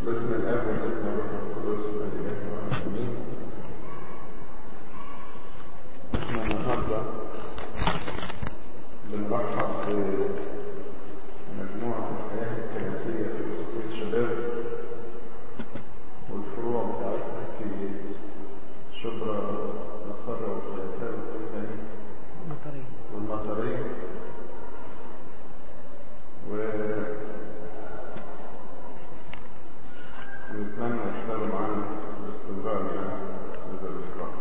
باسم الاب والابن والروح القدس الاله والامين احنا النهارده بنرحب بمجموعه الحياه الكنسيه في وسط الشباب والفروع بتاعتها في شبرا نصارى وثلاثاء والثاني مطرية والمطرية و نتمنى يحضروا معانا باستمرار يعني هذا الإصلاح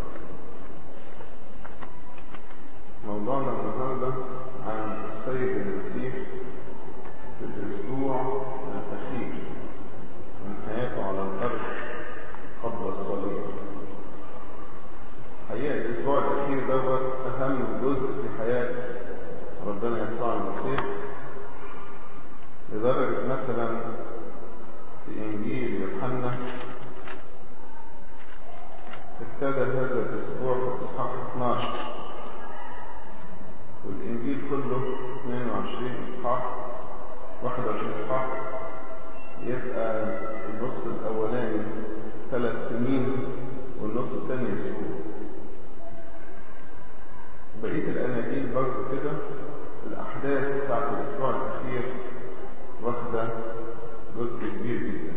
موضوعنا النهارده عن السيد المسيح في الأسبوع الأخير من حياته على الأرض قبل الصليب حقيقة الأسبوع الأخير دوت أهم جزء في حياة ربنا يسوع المسيح لدرجة مثلا في إنجيل يوحنا ابتدى هذا الأسبوع في إصحاح 12 والإنجيل كله 22 إصحاح 21 إصحاح يبقى النص الأولاني ثلاث سنين والنص الثاني أسبوع بقية الأناجيل برضه كده الأحداث بتاعت الأسبوع الأخير واخدة جزء كبير جدا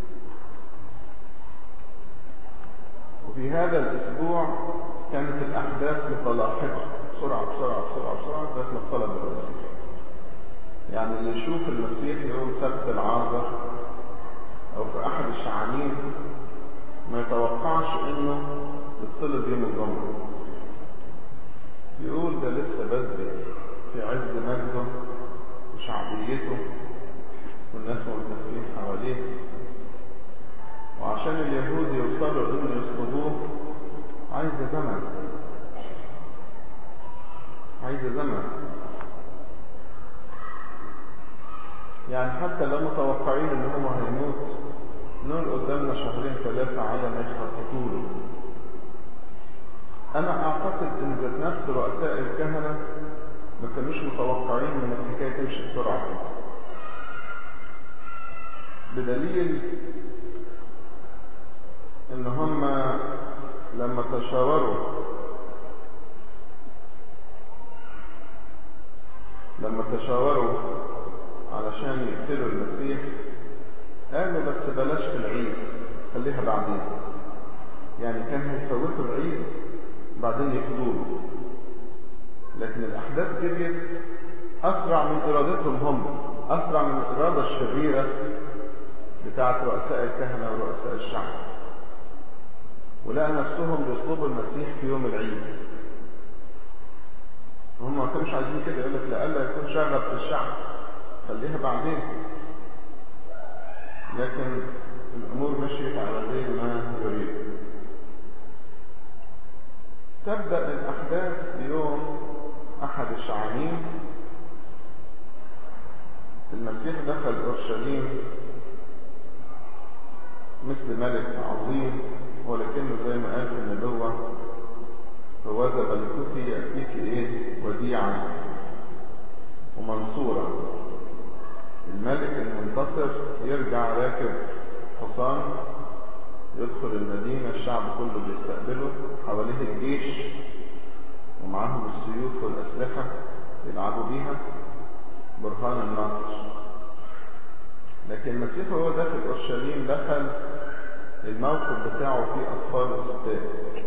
وفي هذا الأسبوع كانت الأحداث متلاحقة بسرعة بسرعة بسرعة بسرعة لغاية ما اتصلب المسيح يعني اللي يشوف المسيح يوم سبت العازر أو في أحد الشعانين ما يتوقعش إنه يتصلب يوم الجمعة يقول ده لسه بدري في عز مجده وشعبيته والناس ملتفين حواليه وعشان اليهود يوصلوا انه يصلبوه عايزة زمن عايزة زمن يعني حتى لو متوقعين ان هو هيموت نقول قدامنا شهرين ثلاثة على ما يخططوا له انا اعتقد ان ذات نفس رؤساء الكهنة ما كانوش متوقعين ان الحكاية تمشي بسرعة بدليل ان هم لما تشاوروا لما تشاوروا علشان يقتلوا المسيح قالوا بس بلاش في العيد خليها بعدين يعني كان هيفوتوا العيد بعدين يقتلوه لكن الأحداث جريت أسرع من إرادتهم هم أسرع من الإرادة الشريرة بتاعة رؤساء الكهنة ورؤساء الشعب ولقى نفسهم بيصلبوا المسيح في يوم العيد هم ما كانوش عايزين كده يقول لك لألا يكون شغب في الشعب خليها بعدين لكن الأمور مشيت على غير ما يريد تبدأ الأحداث يوم أحد الشعانين المسيح دخل أورشليم مثل ملك عظيم ولكنه زي ما قال في النبوة فوذا ملكوتي يأتيك إيه وديعا ومنصورا الملك المنتصر يرجع راكب حصان يدخل المدينة الشعب كله بيستقبله حواليه الجيش ومعاهم السيوف والأسلحة يلعبوا بيها برهان النصر لكن المسيح وهو داخل أورشليم دخل الموقف بتاعه فيه أطفال وستات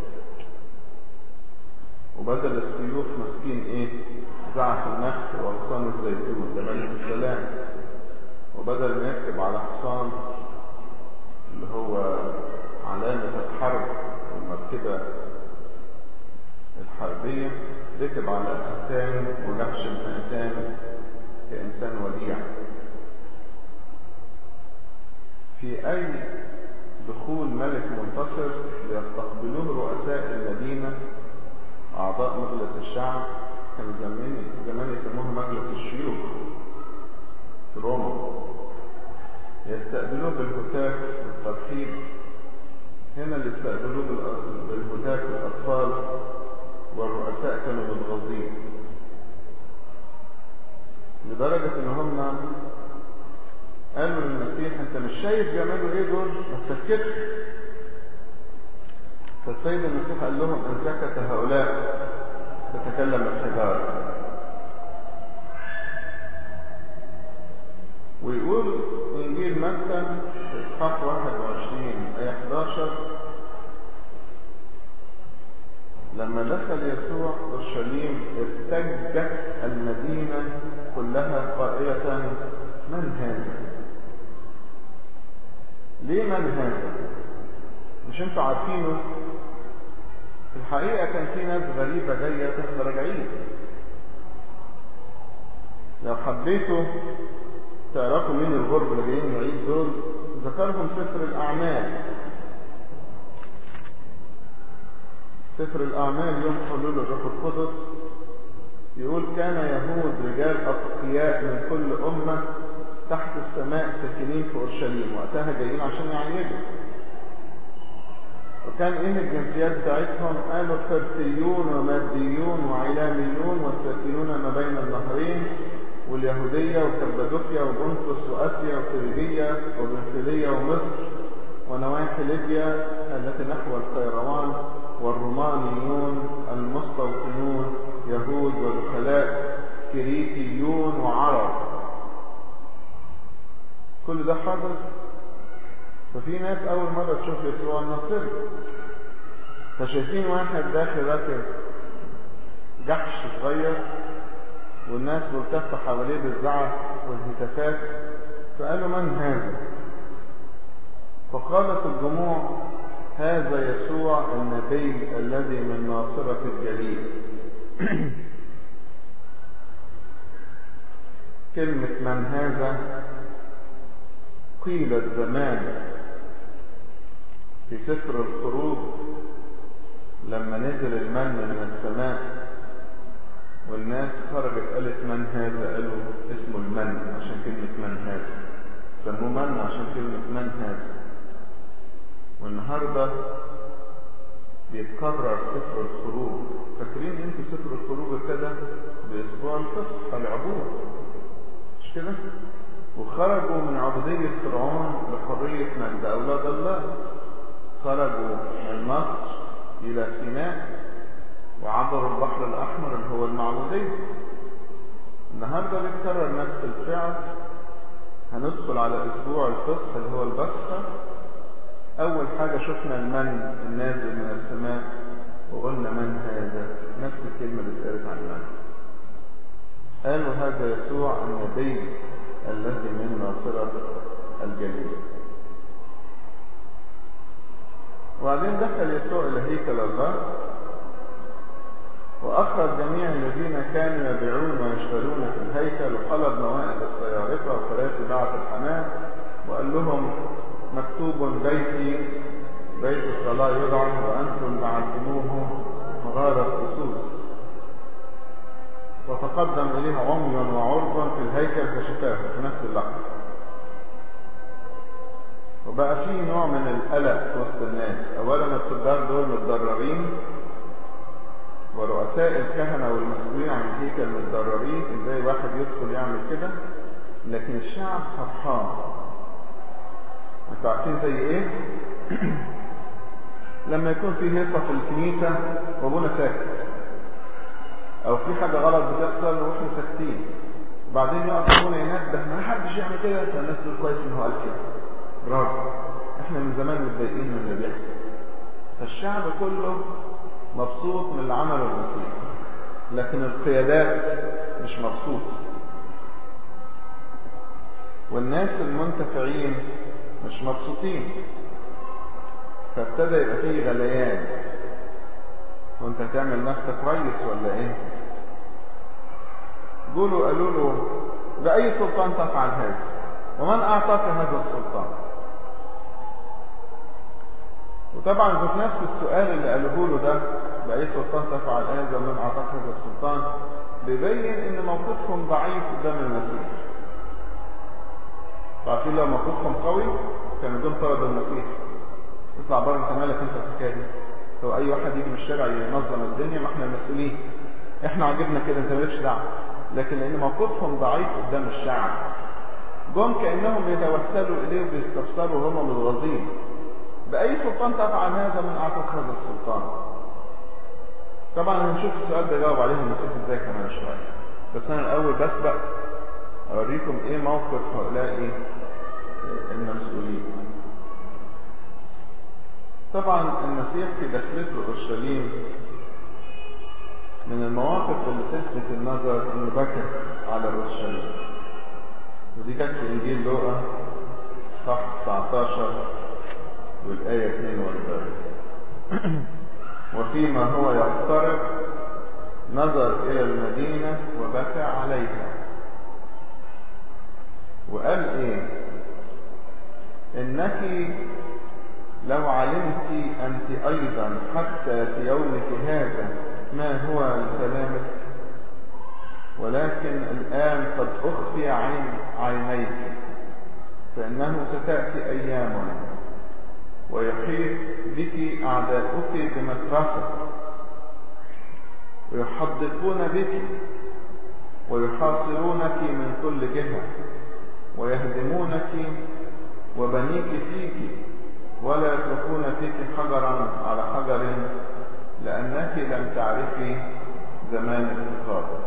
وبدل السيوف ماسكين إيه زعف النخل وأغصان الزيتون ده ملك السلام وبدل ما يركب على حصان اللي هو علامة الحرب والمركبة الحربية ركب على الأتان ونقش الأتان كإنسان وديع في أي دخول ملك منتصر ليستقبلوه رؤساء المدينة أعضاء مجلس الشعب كانوا زمان زمان يسموه مجلس الشيوخ في روما يستقبلوه بالهتاف والترحيب هنا اللي استقبلوه بالهتاف الأطفال والرؤساء كانوا متغاظين لدرجة ان هم قالوا للمسيح انت مش شايف بيعملوا ايه دول ما تسكتش فالسيد المسيح قال لهم ان سكت هؤلاء تتكلم الحجاره ويقول انجيل متى اصحاح 21 ايه 11 لما دخل يسوع اورشليم ارتجت المدينه كلها قائله من هذا ليه من هذا مش انتوا عارفينه في الحقيقه كان في ناس غريبه جايه تحضر العيد لو حبيتوا تعرفوا مين الغرب اللي جايين العيد دول ذكرهم سفر الاعمال سفر الأعمال يوم حلول الروح القدس يقول كان يهود رجال أتقياء من كل أمة تحت السماء ساكنين في أورشليم وقتها جايين عشان يعيدوا وكان إيه الجنسيات بتاعتهم قالوا فرتيون وماديون وعلاميون والساكنون ما بين النهرين واليهودية وكبادوكيا وبنطس وآسيا وفريجية وبنفيلية ومصر ونواحي ليبيا التي نحو القيروان والرومانيون المستوطنون يهود ودخلاء كريتيون وعرب كل ده حدث ففي ناس أول مرة تشوف يسوع الناصري فشايفين واحد داخل راكب جحش صغير والناس ملتفة حواليه بالزعف والهتافات فقالوا من هذا فقالت الجموع هذا يسوع النبي الذي من ناصرة الجليل كلمة من هذا قيلت زمان في سفر الخروج لما نزل المن من السماء والناس خرجت قالت من هذا قالوا اسمه المن عشان كلمة من هذا سموه من عشان كلمة من هذا والنهاردة بيتكرر سفر الخروج فاكرين انتوا سفر الخروج ابتدى باسبوع الفصح العبور مش كده وخرجوا من عبودية فرعون لحرية مجد أولاد الله خرجوا من مصر إلى سيناء وعبروا البحر الأحمر اللي هو المعمودية النهاردة بيتكرر نفس الفعل هندخل على أسبوع الفصح اللي هو البسخة أول حاجة شفنا المن النازل من السماء وقلنا من هذا نفس الكلمة اللي اتقالت عن المن قالوا هذا يسوع النبي الذي من ناصرة الجليل وبعدين دخل يسوع إلى هيكل الله وأخرج جميع الذين كانوا يبيعون ويشترون في الهيكل وقلب موائد الصيارفة وكراسي بعث الحمام وقال لهم مكتوب بيتي بيت الصلاة يدعى وأنتم جعلتموه مغارة أسوس وتقدم إليه عمي وعرض في الهيكل فشفاه في نفس اللحظة وبقى فيه نوع من القلق في وسط الناس أولا التجار دول متضررين ورؤساء الكهنة والمسؤولين عن الهيكل متضررين ازاي واحد يدخل يعمل كده لكن الشعب فرحان انتوا عارفين زي ايه لما يكون في هيصة في الكنيسة وابونا ساكت او في حاجة غلط بتحصل واحنا ساكتين بعدين يقف ابونا ينبه ما حدش يعمل كده فالناس تقول كويس ان هو قال كده برافو احنا من زمان متضايقين من اللي بيحصل فالشعب كله مبسوط من اللي عمله المسيح لكن القيادات مش مبسوط والناس المنتفعين مش مبسوطين فابتدى يبقى فيه غليان وانت هتعمل نفسك ريس ولا ايه قولوا قالوا له بأي سلطان تفعل هذا ومن أعطاك هذا السلطان وطبعا ذات نفس السؤال اللي قالوه له ده بأي سلطان تفعل هذا ومن أعطاك هذا السلطان بيبين ان موقفهم ضعيف قدام المسيح عارفين لو موقفهم قوي كانوا دول طردوا المسيح اطلع بره انت مالك انت الحكايه دي هو اي واحد يجي من الشارع ينظم الدنيا ما احنا المسؤولين احنا عجبنا كده انت مالكش دعوه لكن لان موقفهم ضعيف قدام الشعب جم كأنهم بيتوسلوا إليه وبيستفسروا وهم متغاظين بأي سلطان تفعل هذا من أعطاك هذا السلطان طبعا هنشوف السؤال ده جاوب عليه المسيح ازاي كمان شوية بس أنا الأول بسبق أوريكم إيه موقف هؤلاء المسؤولين طبعا المسيح في دخلته أورشليم من المواقف اللي تلفت النظر انه بكى على اورشليم ودي جت في انجيل لوقا صح 19 والايه 42 وفيما هو يقترب نظر الى المدينه وبكى عليها وقال ايه انك لو علمت انت ايضا حتى في يومك هذا ما هو كلامك ولكن الآن قد أخفي عين عينيك فإنه ستأتي أيام ويحيط بك أعداؤك بمترسة ويحدقون بك ويحاصرونك من كل جهة ويهدمونك وبنيك فيك ولا يتركون فيك حجرا على حجر لأنك لم تعرفي زمان افتقادك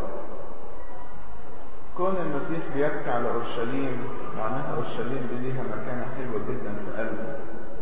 كون المسيح بيبكي على أورشليم معناها أورشليم دي ليها مكانة حلوة جدا في قلبه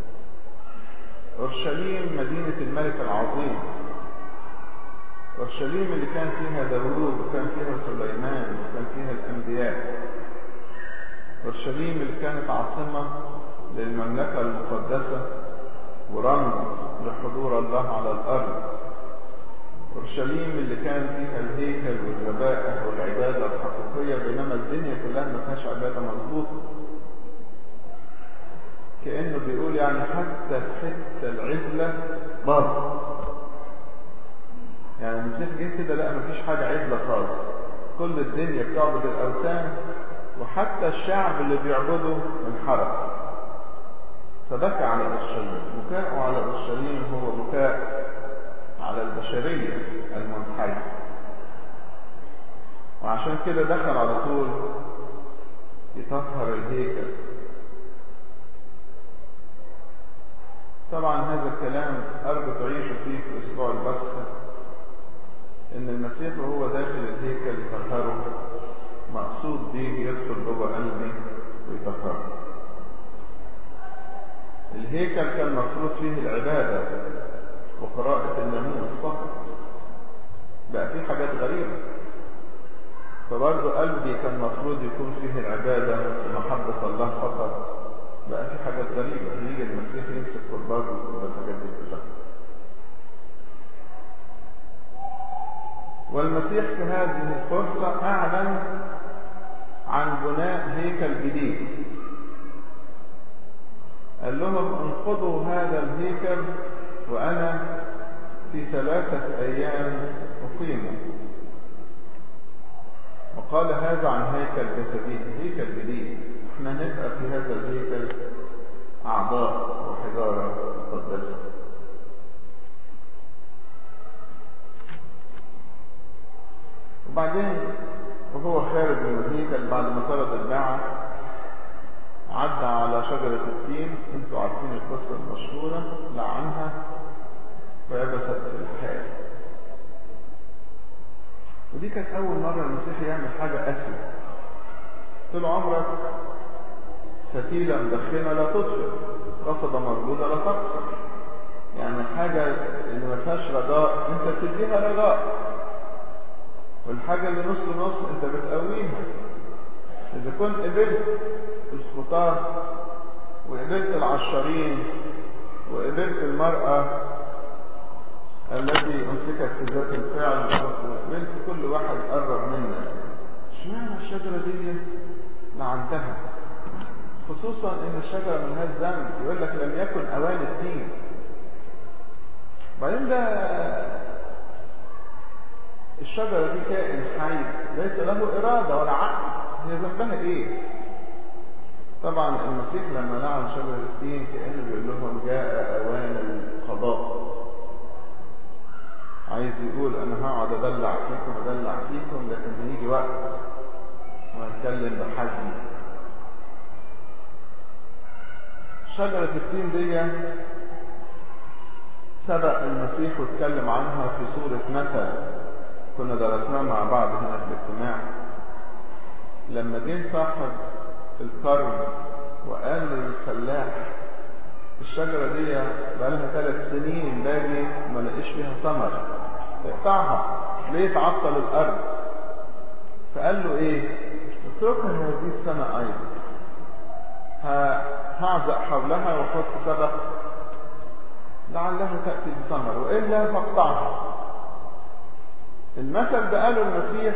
أورشليم مدينة الملك العظيم أورشليم اللي كان فيها داوود وكان فيها سليمان وكان فيها الأنبياء أورشليم اللي كانت عاصمة للمملكة المقدسة ورمز لحضور الله على الأرض أورشليم اللي كان فيها الهيكل والذبائح والعبادة الحقيقية بينما الدنيا كلها ما فيهاش عبادة مظبوطة كأنه بيقول يعني حتى الحتة العزلة باظت يعني المسيح جه كده لا مفيش حاجة عزلة خالص كل الدنيا بتعبد الأوثان وحتى الشعب اللي بيعبده انحرف فبكى على اورشليم بكاءه على اورشليم هو بكاء على البشريه المنحرفه وعشان كده دخل على طول يطهر الهيكل طبعا هذا الكلام ارجو تعيشوا فيه في اسبوع البسخه ان المسيح وهو داخل الهيكل يطهره مقصود به يدخل جوه قلبي ويطهره الهيكل كان مفروض فيه العبادة وقراءة الناموس فقط بقى فيه حاجات غريبة فبرضه قلبي كان مفروض يكون فيه العبادة ومحبة الله فقط بقى فيه حاجات غريبة يجي المسيح يمسك قرباته والحاجات دي كلها والمسيح في هذه الفرصة أعلن عن بناء هيكل جديد قال لهم انقضوا هذا الهيكل وأنا في ثلاثة أيام أقيمه وقال هذا عن هيكل جسدي هيكل جديد احنا نبقى في هذا الهيكل أعضاء وحجارة مقدسة وبعدين وهو خارج من الهيكل بعد ما طرد الباعة عدى على شجرة التين انتوا عارفين القصة المشهورة لعنها ويبست في الحال ودي كانت أول مرة المسيح يعمل حاجة قاسية طول عمرك فتيلة مدخنة لا تطفئ قصبة مربوطة لا تقصر يعني الحاجة اللي ما فيهاش رجاء انت بتديها رجاء والحاجة اللي نص نص انت بتقويها اذا كنت قبلت الخطاة وقبلت العشرين وقبلت المرأة التي امسكت في ذات الفعل وقبلت كل واحد قرب منك اشمعنى الشجرة دي لعنتها خصوصا ان الشجرة ملهاش ذنب يقول لك لم يكن اوان الدين بعدين ده الشجرة دي كائن حي ليس له إرادة ولا عقل هي ذنبها إيه؟ طبعا المسيح لما لعن شجرة التين كأنه بيقول لهم جاء أوان القضاء عايز يقول أنا هقعد أدلع فيكم أدلع فيكم لكن هيجي وقت وهتكلم بحزم شجرة التين دي سبق المسيح واتكلم عنها في سورة مثل كنا درسناها مع بعض هنا في الاجتماع لما جه صاحب القرن وقال للفلاح الشجرة دي بقالها ثلاث سنين باجي ما لاقيش فيها ثمر اقطعها ليه تعطل الأرض فقال له ايه اتركها هذه السنة أيضا هعزق حولها واحط سبق لعلها تأتي بثمر وإلا فاقطعها المثل ده قاله المسيح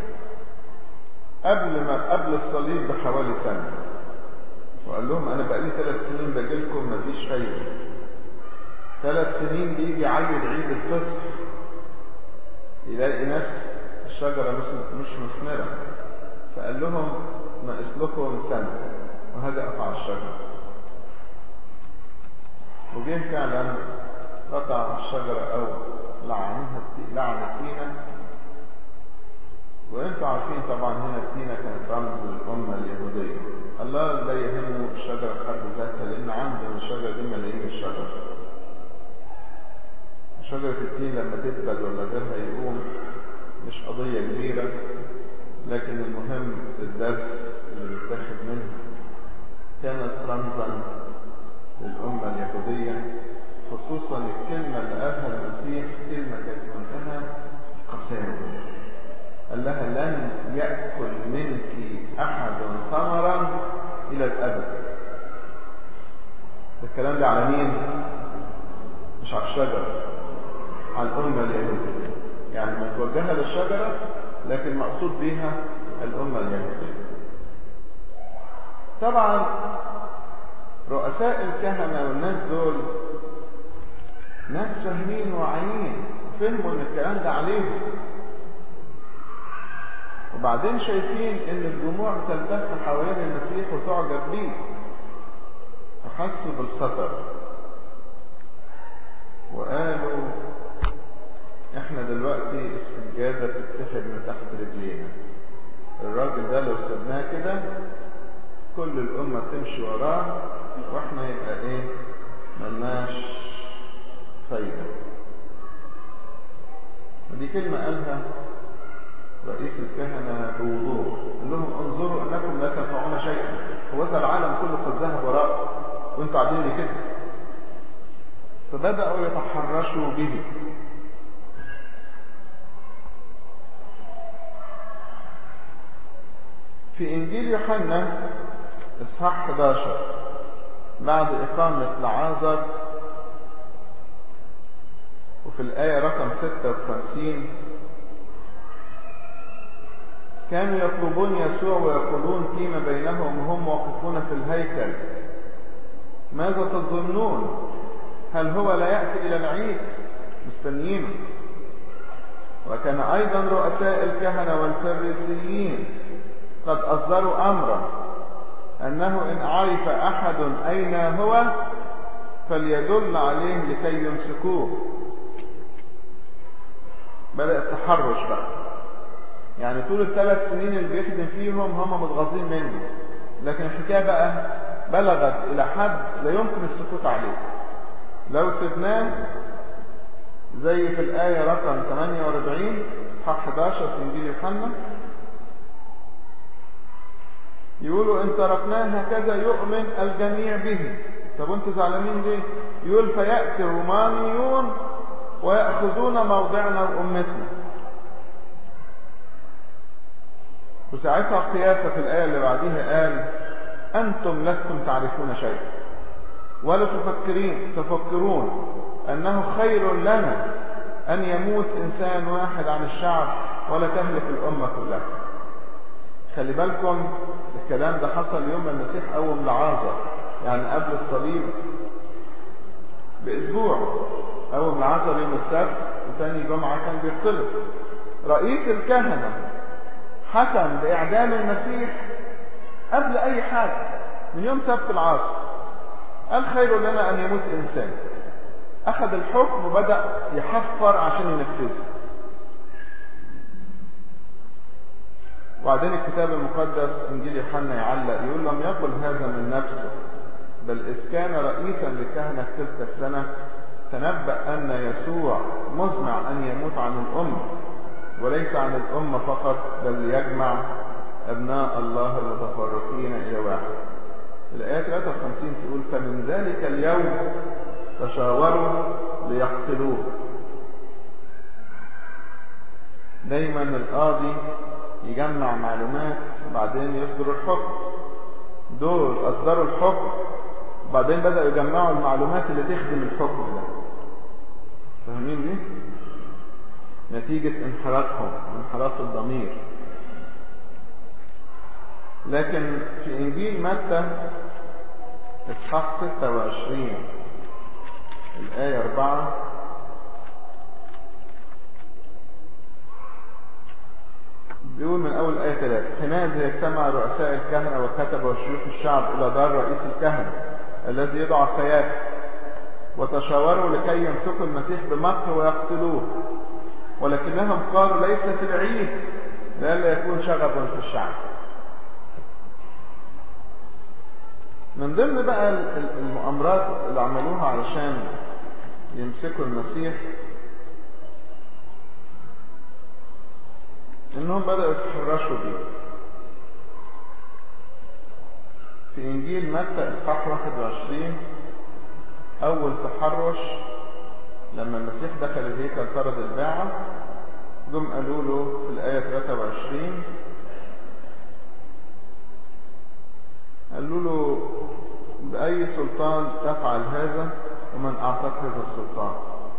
قبل ما قبل الصليب بحوالي سنة وقال لهم أنا بقالي ثلاث سنين باجيلكم مفيش فايدة ثلاث سنين بيجي عيد عيد الفصح يلاقي نفس الشجرة مش مثمرة فقال لهم ناقص لكم سنة وهذا قطع الشجرة وجه فعلا قطع الشجرة أو لعنها لعن التينة وانتم عارفين طبعا هنا التينة كانت رمز للأمة اليهودية الله لا يهمه الشجرة في حد ذاتها لأن عنده الشجرة دي ملايين الشجر شجرة التين لما تدبل ولا غيرها يقوم مش قضية كبيرة لكن المهم الدرس اللي بيتاخد منها كانت رمزا للأمة اليهودية خصوصا الكلمة اللي قالها المسيح كلمة كانت منتهى قساوة قال لها لن يأكل منك أحد ثمرا إلى الأبد الكلام ده على مين؟ مش على الشجرة على الأمة اليهودية يعني متوجهة للشجرة لكن مقصود بها الأمة اليهودية طبعا رؤساء الكهنة والناس دول ناس فاهمين واعيين فهموا ان الكلام ده عليهم وبعدين شايفين ان الجموع بتلتف حوالين المسيح وتعجب بيه فحسوا بالخطر وقالوا احنا دلوقتي السجادة بتتسحب من تحت رجلينا الراجل ده لو سبناه كده كل الأمة تمشي وراه واحنا يبقى ايه ملناش فايدة ودي كلمة قالها رئيس الكهنة بوضوح قال لهم انظروا انكم لا تنفعون شيئا هو ذا العالم كله قد ذهب وراء وانتوا قاعدين لي كده فبدأوا يتحرشوا به في إنجيل يوحنا إصحاح 11 بعد إقامة لعازر وفي الآية رقم 56 كانوا يطلبون يسوع ويقولون فيما بينهم هم واقفون في الهيكل ماذا تظنون هل هو لا يأتي إلى العيد مستنيينه وكان أيضا رؤساء الكهنة والفريسيين قد أصدروا أمرا أنه إن عرف أحد أين هو فليدل عليه لكي يمسكوه بدأ التحرش بقى يعني طول الثلاث سنين اللي بيخدم فيهم هم متغاظين منه لكن الحكاية بقى بلغت إلى حد لا يمكن السكوت عليه لو سبناه زي في الآية رقم 48 صح 11 في إنجيل يوحنا يقولوا إن تركناه هكذا يؤمن الجميع به طب انتوا زعلانين ليه؟ يقول فيأتي الرومانيون ويأخذون موضعنا وأمتنا وساعتها قياسة في الآية اللي بعديها قال أنتم لستم تعرفون شيئا ولا تفكرين تفكرون أنه خير لنا أن يموت إنسان واحد عن الشعب ولا تهلك الأمة كلها خلي بالكم الكلام ده حصل يوم المسيح قوم لعازر يعني قبل الصليب بأسبوع قوم لعازر يوم السبت وثاني جمعة كان بيختلط رئيس الكهنة حكم بإعدام المسيح قبل أي حاجة من يوم سبت العصر قال خير لنا أن يموت إنسان أخذ الحكم وبدأ يحفر عشان ينفذه وبعدين الكتاب المقدس إنجيل يوحنا يعلق يقول لم يقل هذا من نفسه بل إذ كان رئيسا لكهنة تلك السنة تنبأ أن يسوع مزمع أن يموت عن الأمة وليس عن الأمة فقط بل يجمع أبناء الله المتفرقين إلى واحد الآية 53 تقول فمن ذلك اليوم تشاوروا ليقتلوه دايما القاضي يجمع معلومات وبعدين يصدر الحكم دول أصدروا الحكم وبعدين بدأوا يجمعوا المعلومات اللي تخدم الحكم ده فاهمين دي؟ نتيجة انحرافهم انحراف الضمير لكن في إنجيل متى إصحاح 26 الآية 4 بيقول من أول آية 3 حينئذ يجتمع رؤساء الكهنة والكتبة وشيوخ الشعب إلى دار رئيس الكهنة الذي يدعى خياف وتشاوروا لكي يمسكوا المسيح بمكر ويقتلوه ولكنهم قالوا ليست العيد لئلا يكون شغب في الشعب من ضمن بقى المؤامرات اللي عملوها علشان يمسكوا المسيح انهم بدأوا يتحرشوا بيه في انجيل متى اصحاح 21 اول تحرش لما المسيح دخل الهيكل فرض الباعة جم قالوا له في الآية 23 قالوا له بأي سلطان تفعل هذا ومن أعطاك هذا السلطان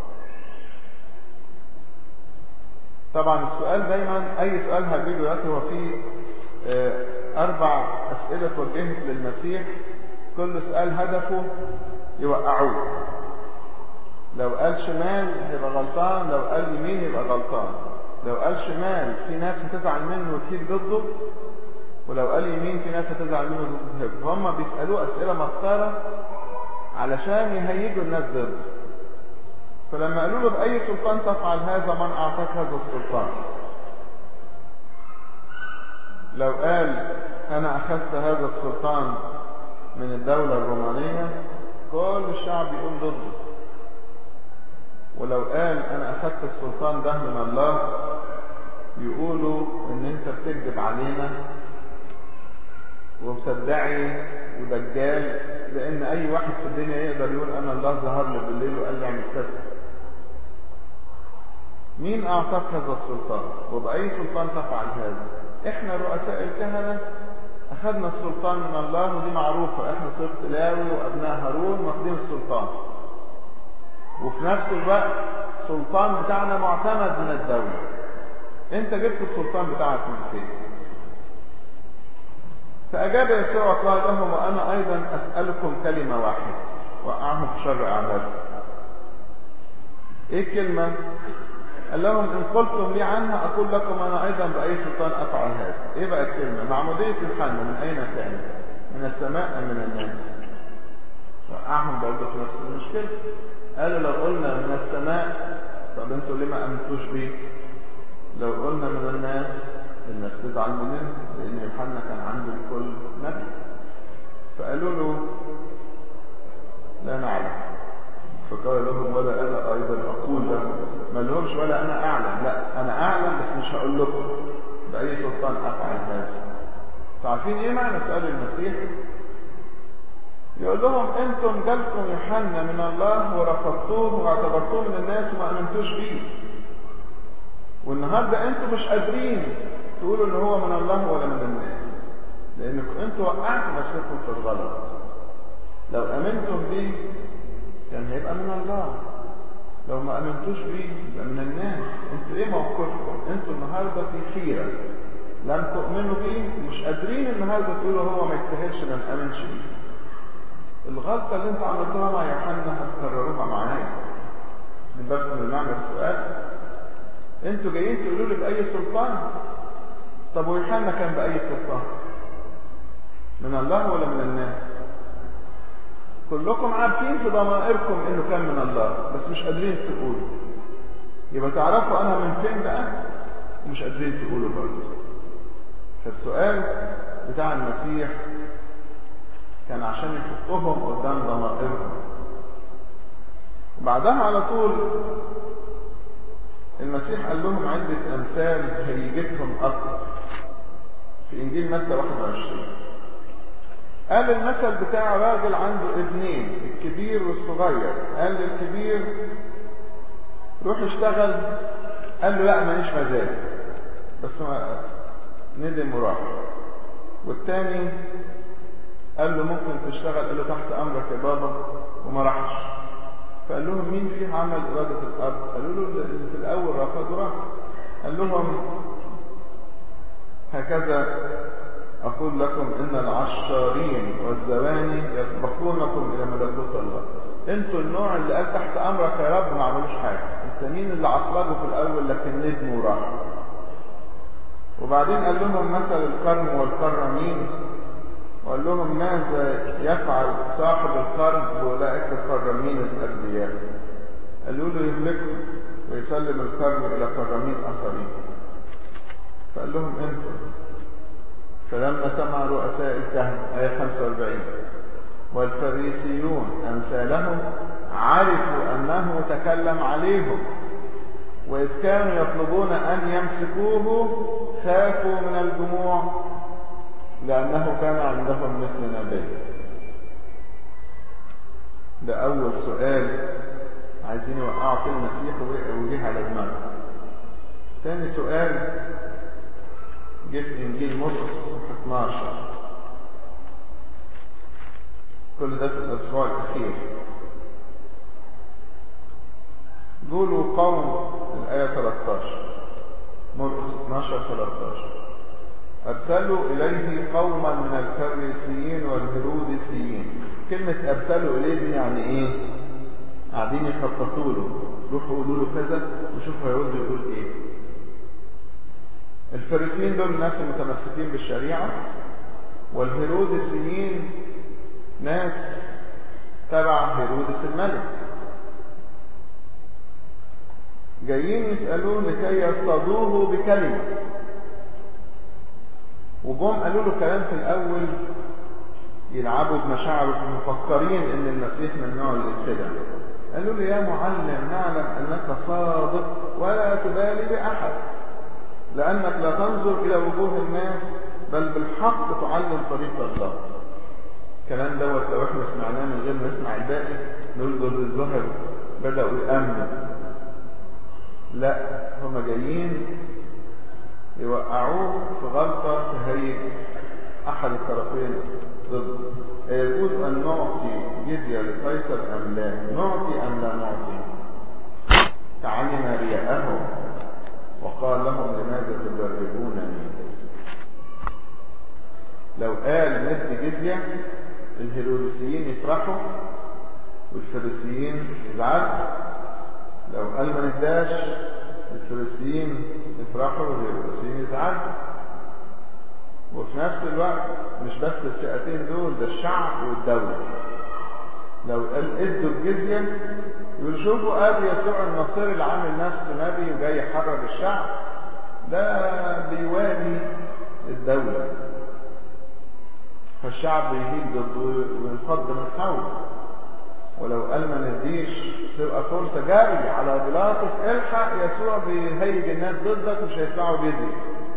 طبعا السؤال دايما أي سؤال هجيبه دلوقتي هو فيه أربع أسئلة توجهت للمسيح كل سؤال هدفه يوقعوه لو قال شمال هيبقى غلطان لو قال يمين يبقى غلطان لو قال شمال في ناس هتزعل منه وتهيج ضده ولو قال يمين في ناس هتزعل منه وتهيج فهم بيسألوه أسئلة مختارة علشان يهيجوا الناس ضده فلما قالوا له بأي سلطان تفعل هذا من أعطاك هذا السلطان لو قال أنا أخذت هذا السلطان من الدولة الرومانية كل الشعب يقول ضده ولو قال انا اخذت السلطان ده من الله يقولوا ان انت بتكذب علينا وبتدعي ودجال لان اي واحد في الدنيا يقدر يقول انا الله ظهر لي بالليل وقال لي اعمل كذا مين اعطاك هذا السلطان وباي سلطان تفعل هذا احنا رؤساء الكهنه اخذنا السلطان من الله ودي معروفه احنا صفه لاوي وابناء هارون واخدين السلطان وفي نفس الوقت السلطان بتاعنا معتمد من الدولة انت جبت السلطان بتاعك من فين فأجاب يسوع وقال لهم وأنا أيضا أسألكم كلمة واحدة وقعهم في شر أعمالكم إيه الكلمة؟ قال لهم إن قلتم لي عنها أقول لكم أنا أيضا بأي سلطان أفعل هذا إيه بقى الكلمة؟ معمودية يوحنا من أين كانت؟ من السماء أم من الناس؟ وقعهم برضه في نفس المشكلة قالوا لو قلنا من السماء طب انتوا ليه ما امنتوش بيه لو قلنا من الناس الناس تزعل مننا لان يوحنا كان عنده الكل نبي فقالوا له لا نعلم فقال لهم ولا انا ايضا اقول لهم ما لهمش ولا انا اعلم لا انا اعلم بس مش هقول لكم باي سلطان افعل هذا فعارفين ايه معنى سؤال المسيح يقول لهم انتم جالكم يوحنا من الله ورفضتوه واعتبرتوه من الناس وما امنتوش بيه والنهارده انتم مش قادرين تقولوا ان هو من الله ولا من الناس لانكم انتم وقعتوا نفسكم في الغلط لو امنتم بيه كان هيبقى من الله لو ما امنتوش بيه يبقى من الناس انتوا ايه موقفكم انتوا النهارده في خيره لم تؤمنوا بيه ومش قادرين النهارده تقولوا هو ما يستاهلش ما نامنش بيه الغلطة اللي انتوا عملتوها مع يوحنا هتكرروها معايا من باب من معنى السؤال انتوا جايين تقولوا لي بأي سلطان طب ويوحنا كان بأي سلطان من الله ولا من الناس كلكم عارفين في ضمائركم انه كان من الله بس مش قادرين تقولوا يبقى تعرفوا انا من فين بقى ومش قادرين تقولوا برضه فالسؤال بتاع المسيح كان عشان يحطهم قدام ضمائرهم وبعدها على طول المسيح قال لهم عدة أمثال هيجتهم أكثر في إنجيل متى 21 قال المثل بتاع راجل عنده ابنين الكبير والصغير قال للكبير روح اشتغل قال له لا ماليش مزاج بس ما ندم وراح والتاني قال له ممكن تشتغل قال له تحت امرك يا بابا وما راحش فقال لهم مين فيه عمل إرادة الأرض قالوا له اللي في الأول رفض وراح قال لهم هكذا أقول لكم إن العشارين والزواني يسبقونكم إلى ملكوت الله انتوا النوع اللي قال تحت أمرك يا رب ما عملوش حاجة التانيين اللي عصلجوا في الأول لكن ندموا وراحوا وبعدين قال لهم مثل الكرم والكرمين وقال لهم ماذا يفعل صاحب القرن بأولئك الكرمين الأغبياء قالوا له يملكه ويسلم الكرم إلى كرمين آخرين فقال لهم انتم فلما سمع رؤساء الكهنة آية 45 والفريسيون أمثالهم عرفوا أنه تكلم عليهم وإذ كانوا يطلبون أن يمسكوه خافوا من الجموع لأنه كان عندهم مثل نبي ده أول سؤال عايزين يوقعوا فيه المسيح وجه على دماغه ثاني سؤال جه في إنجيل مرقس 12 كل ده في الأسبوع الأخير قولوا قوم الآية 13 مرقس 12 13 أرسلوا إليه قوما من الفريسيين والهروديسيين كلمة أرسلوا إليه دي يعني إيه؟ قاعدين يخططوا له روحوا قولوا له كذا وشوفوا هيرد يقول إيه الفريسيين دول الناس المتمسكين بالشريعة والهروديسيين ناس تبع هيرودس الملك جايين يسألوه لكي يصطادوه بكلمة وجم قالوا له كلام في الأول يلعبوا بمشاعره مفكرين ان المسيح من نوع الابتداع قالوا له يا معلم نعلم انك صادق ولا تبالي باحد لانك لا تنظر الى وجوه الناس بل بالحق تعلم طريق الله الكلام دوت لو احنا سمعناه من غير ما نسمع الباقي نقول دول الظهر بدأوا يأمنوا لا هم جايين يوقعوه في غلطة تهيج أحد الطرفين ضد يجوز أن نعطي جزية لقيصر أم لا نعطي أم لا نعطي تعلم رياءهم وقال لهم لماذا تجربونني لو قال ندي جزية الهيروديسيين يفرحوا والفريسيين يزعلوا لو قال ما نداش الفريسيين يفرحوا والهيروديسيين يزعلوا وفي نفس الوقت مش بس الفئتين دول ده الشعب والدولة لو قال ادوا الجزية يقول شوفوا ادي يسوع النصير اللي عامل نفسه نبي وجاي يحرر الشعب ده بيوالي الدولة فالشعب يهيج ضده وينفض من حوله ولو قال ما نديش تبقى فرصة جري على بيلاطس الحق يسوع بيهيج الناس ضدك مش هيدفعوا جزية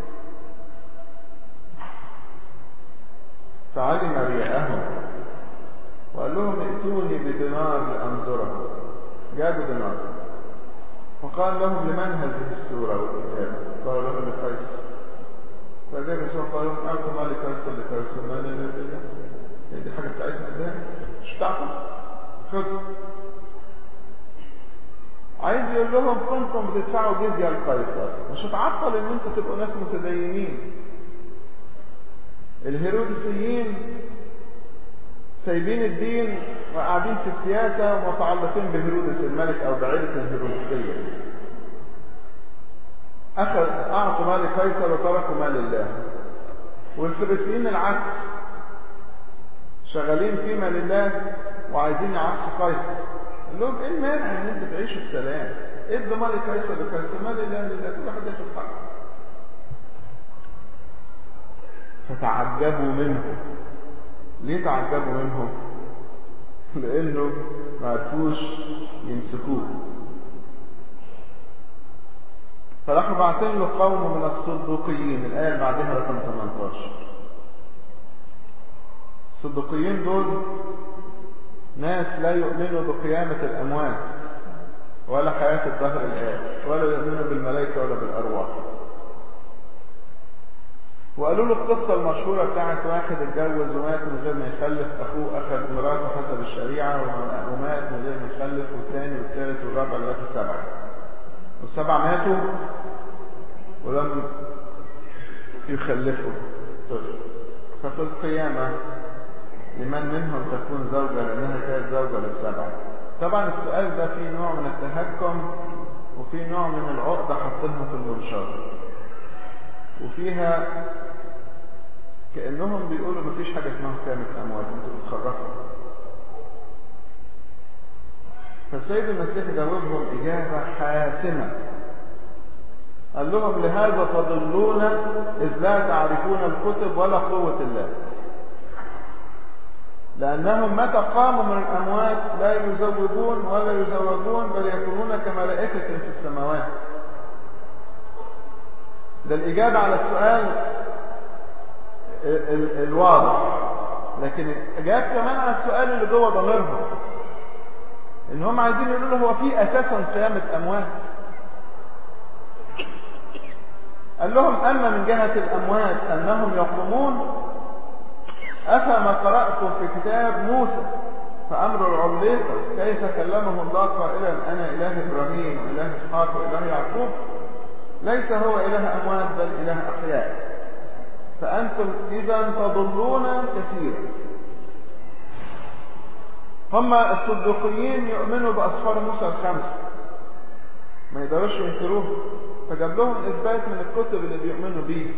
فعلم رياءهم وقال لهم ائتوني بدينار لأنظره جابوا دينار فقال لهم لمن هذه السورة والكتابة قالوا له لقيصر فجاء يسوع قال لهم أعطوا ما لقيصر لقيصر ما لله هي دي حاجة بتاعتنا ده مش بتاعكم خد عايز يقول لهم كنتم بتدفعوا جزية لقيصر مش هتعطل ان انتوا تبقوا ناس متدينين الهيروديسيين سايبين الدين وقاعدين في السياسة ومتعلقين بهيرودس الملك أو بعيلة الهيرودسية أخذ أعطوا مال قيصر وتركوا مال الله والفريسيين العكس شغالين فيما لله وعايزين يعكسوا قيصر قال لهم ايه المانع ان انت تعيشوا بسلام ادوا مال قيصر لقيصر مال الله لله كل واحد ياخد حقه فتعجبوا منه ليه تعجبوا منه لانه ما عرفوش يمسكوه فراحوا باعتين له قوم من الصدوقيين الآية اللي بعدها رقم 18 الصدوقيين دول ناس لا يؤمنوا بقيامة الأموات ولا حياة الظهر الآن ولا يؤمنوا بالملائكة ولا بالأرواح وقالوا له القصة المشهورة بتاعت واحد اتجوز ومات من غير ما يخلف أخوه أخذ مراته حسب الشريعة ومات من غير ما يخلف والثاني والثالث والرابع لغاية السبعة والسبعة ماتوا ولم يخلفوا طفل ففي القيامة لمن منهم تكون زوجة لأنها كانت زوجة للسبعة طبعا السؤال ده فيه نوع من التهكم وفيه نوع من العقدة حاطينها في المنشار وفيها كأنهم بيقولوا مفيش حاجة اسمها قيامة أموات انتوا بتخرفوا فالسيد المسيح جاوبهم إجابة حاسمة قال لهم لهذا تضلون إذ لا تعرفون الكتب ولا قوة الله لأنهم متى قاموا من الأموات لا يزوجون ولا يزوجون بل يكونون كملائكة في السماوات ده الإجابة على السؤال ال ال الواضح لكن جاب كمان على السؤال اللي جوه ضميرهم ان هم عايزين يقولوا له هو في اساسا قيامة اموات قال لهم اما من جهة الاموات انهم يقومون افما قرأتم في كتاب موسى فامر العمليقة كيف كلمه الله قائلا انا اله ابراهيم واله اسحاق واله يعقوب ليس هو اله اموات بل اله احياء فانتم اذا تضلون كثيرا هم الصدوقيين يؤمنوا بأسفار موسى الخمسة ما يقدروش ينكروه فجاب لهم إثبات من الكتب اللي بيؤمنوا بيه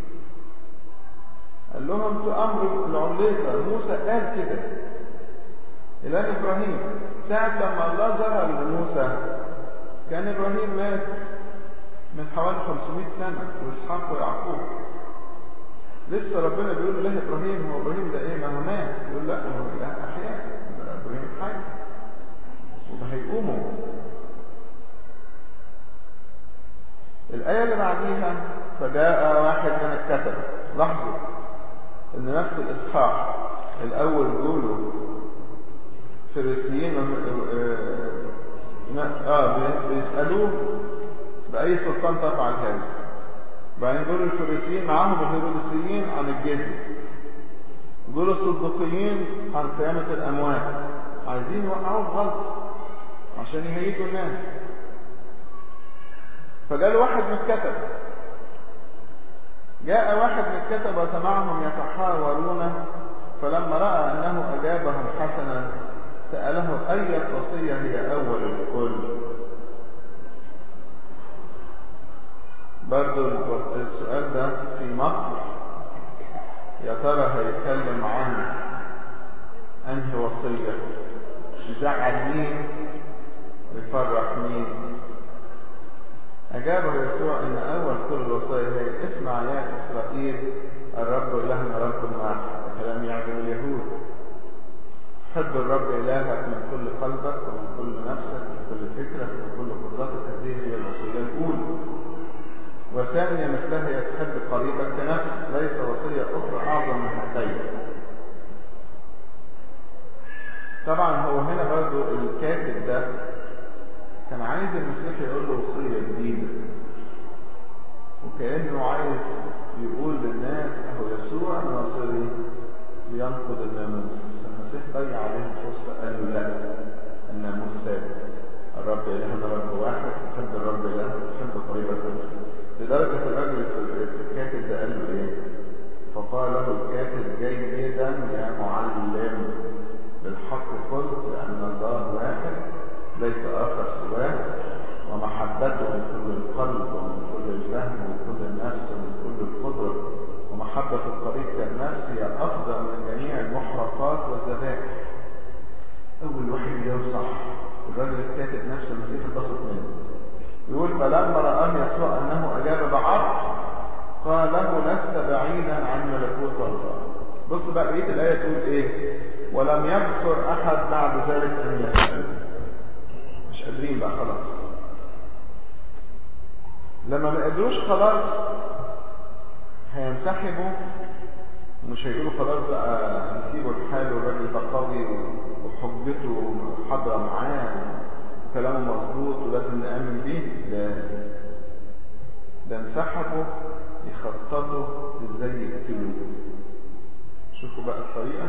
قال لهم في أمر العمليقة موسى قال كده إله إبراهيم ساعة لما الله ظهر لموسى كان إبراهيم مات من حوالي 500 سنة وإسحاق ويعقوب لسه ربنا بيقول له إبراهيم هو إبراهيم ده إيه ما هو مات يقول لا هو إله أحياء إبراهيم حي وما هيقوموا الآية اللي بعديها فجاء واحد من الكتبة لاحظوا إن نفس الإصحاح الأول بيقولوا فريسيين اه بيسألوه بأي سلطان تفعل هذا بعدين يقولوا الفريسيين معاهم الهيروديسيين عن الجزية يقولوا الصدقيين عن قيامة الأموات عايزين يوقعوا الغلط عشان يهيجوا الناس فجاء واحد من الكتب جاء واحد من الكتب وسمعهم يتحاورون فلما رأى أنه أجابهم حسنا سأله أي وصية هي أول الكل برضو السؤال ده في مصر يا ترى هيتكلم عن انهي وصية يزعل مين ويفرح مين أجابه يسوع أن أول كل الوصايا هي اسمع يا إسرائيل الرب إلهنا رب واحد كلام يعجب اليهود حب الرب إلهك من كل قلبك ومن كل نفسك ومن كل فكرك ومن كل قدرتك هذه هي الوصية الأولى وثانية مثلها هي تحب قريبك كنفسك ليس وصية أخرى أعظم من هاتين طبعا هو هنا برضو الكاتب ده كان عايز المسيح يقول له وصية جديدة وكأنه عايز يقول للناس اهو يسوع الناصري بينقض الناموس المسيح ضيع عليه الفرصة قال له لا الناموس ثابت الرب إلهنا رب واحد تحب الرب إلهك تحب قريبك نفسك لدرجة الرجل الكاتب ده قال له ايه فقال له الكاتب جيدا يا معلم بالحق قلت لأن الله واحد ليس آخر سواه ومحبته من كل القلب ومن كل الفهم ومن كل النفس ومن كل القدرة ومحبة القريب كالنفس هي أفضل من جميع المحرقات والذبائح أول واحد يجاوب صح الراجل الكاتب نفسه المسيح اتبسط منه يقول فلما رآه يسوع أنه أجاب بعرض قال له لست بعيدا عن ملكوت الله بص بقى بقيه الايه تقول ايه ولم يبصر احد بعد ذلك ان يسال مش قادرين بقى خلاص لما ما قدروش خلاص هينسحبوا ومش هيقولوا خلاص بقى نسيبه لحاله الراجل ده قوي وحجته حاضره معاه وكلامه مظبوط ولازم نآمن بيه لا ده انسحبوا يخططوا ازاي يقتلوه شوفوا بقى الطريقة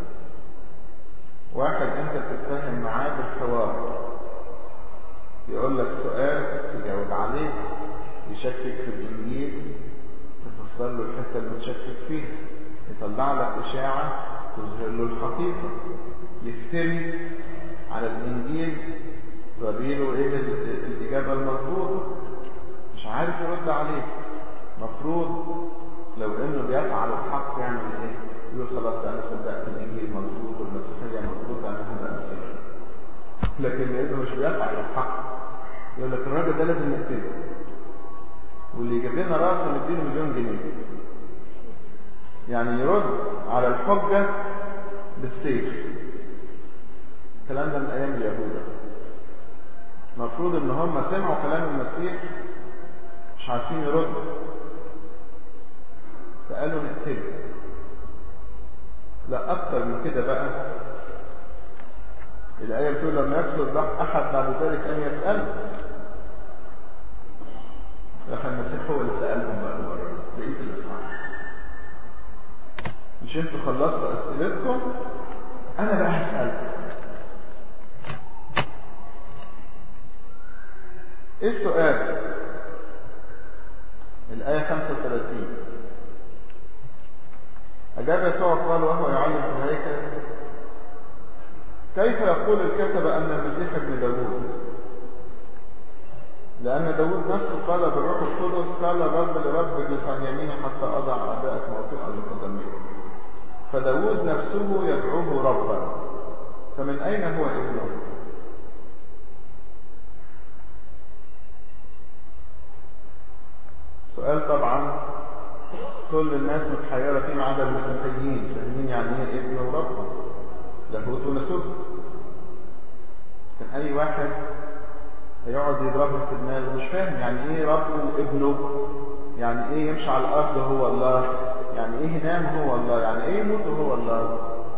واحد انت بتتفاهم معاه بالحوار يقول لك سؤال تجاوب عليه يشكك في الانجيل تفسر له الحته اللي متشكك فيها يطلع لك اشاعه تظهر له الحقيقه يفتري على الانجيل توري له ايه الاجابه المظبوطه مش عارف يرد عليك مفروض لو انه بيفعل الحق يعمل ايه يقول خلاص انا صدقت الانجيل مظبوط والمسيحيه مظبوطه انا هبقى مسيحي لكن لانه مش بيفعل الحق يقول لك الراجل ده لازم نقتله واللي يجيب لنا راسه نديله مليون جنيه يعني يرد على الحجه بالسيف الكلام ده من ايام اليهود المفروض ان هم سمعوا كلام المسيح مش عارفين يردوا فقالوا نقتله لا اكتر من كده بقى الآية بتقول لم يقصد أحد بعد ذلك أن يسأله راح المسيح هو اللي سألهم بقى المرة بقية الإصحاح مش انتوا خلصتوا أسئلتكم أنا بقى هسألكم إيه السؤال؟ الآية 35 أجاب يسوع قال وهو يعلم في الهيكل كيف يقول الكتبة أن المسيح ابن داوود لأن داوود نفسه قال بالروح القدس قال الرب لرب اجلس عن يميني حتى أضع أعدائك موطئا لقدميك فداوود نفسه يدعوه ربا فمن أين هو ابنه سؤال طبعا كل الناس متحيرة فيه ما عدا المسيحيين فاهمين يعني ايه ابن وربه لاهوت ونسوت كان اي واحد هيقعد يضربها في دماغه مش فاهم يعني ايه رب وابنه يعني ايه يمشي على الارض هو الله يعني ايه ينام هو الله يعني ايه يموت هو الله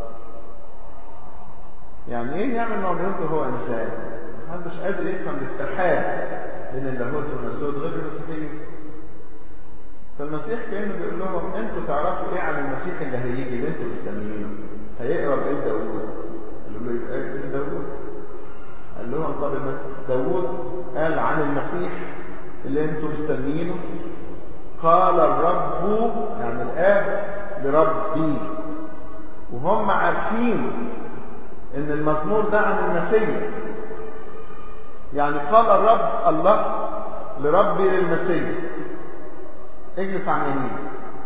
يعني ايه يعمل معجزته هو انسان محدش قادر يفهم الاتحاد بين اللاهوت والناسوت غير المسيحيين فالمسيح كانه بيقول لهم انتوا تعرفوا ايه عن المسيح اللي هيجي اللي انتوا مستنيينه هيقرب ايه داوود قالوا له يبقى ايه داوود قال لهم طب داوود قال عن المسيح اللي انتوا مستنيينه قال الرب يعني الاب لربي وهم عارفين ان المزمور ده عن المسيح يعني قال الرب الله لربي للمسيح اجلس عن يمينه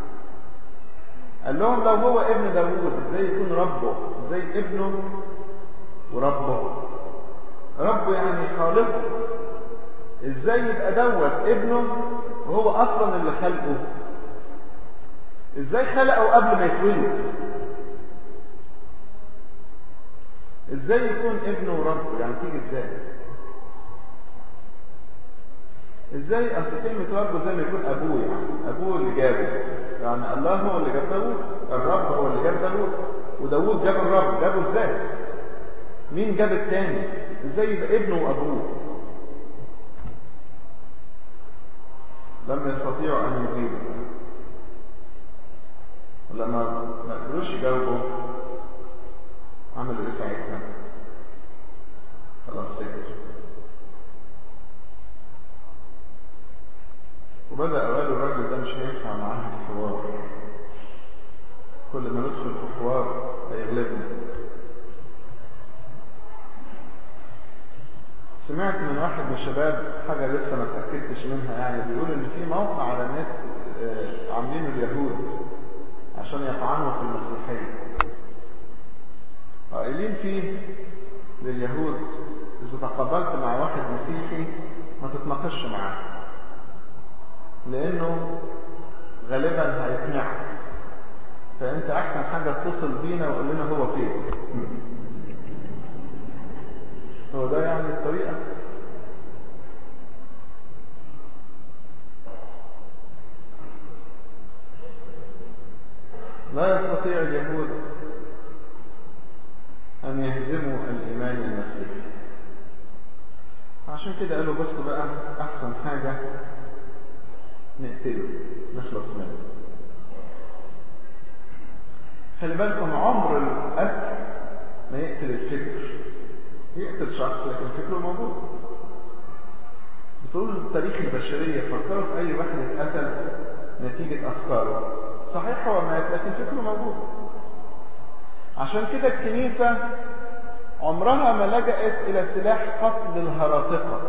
قال لهم لو هو ابن داوود ازاي يكون ربه ازاي ابنه وربه ربه يعني خالقه ازاي يبقى دوت ابنه وهو اصلا اللي خلقه ازاي خلقه قبل ما يتولد ازاي يكون ابنه وربه يعني تيجي ازاي ازاي اصل كلمه رب زي ما يكون ابوه يعني ابوه اللي جابه يعني الله هو اللي جاب داوود الرب هو اللي جاب داوود وداوود جاب الرب جابه ازاي مين جاب الثاني ازاي يبقى ابنه وابوه لم يستطيعوا ان يجيبوا ولما ما قدروش يجاوبوا عملوا ايه ساعتها خلاص سكتوا وبدأ قالوا الراجل ده مش هينفع معاه الحوار كل ما ندخل في حوار هيغلبنا سمعت من واحد من الشباب حاجة لسه ما اتأكدتش منها يعني بيقول ان في موقع على النت آه، عاملينه اليهود عشان يطعنوا في المسيحية قائلين فيه لليهود إذا تقابلت مع واحد مسيحي ما تتناقشش معاه لأنه غالبا هيقنعك فانت احسن حاجة اتصل بينا وقول لنا هو فين هو ده يعني الطريقة لا يستطيع اليهود أن يهزموا الإيمان المسيحي عشان كده قالوا بصوا بقى أحسن حاجة نقتله نخلص منه خلي بالكم عمر القتل ما يقتل الفكر يقتل شخص لكن فكره موجود بطول تاريخ البشرية فكروا في أي واحد اتقتل نتيجة أفكاره صحيح هو مات لكن فكره موجود عشان كده الكنيسة عمرها ما لجأت إلى سلاح قتل الهراطقة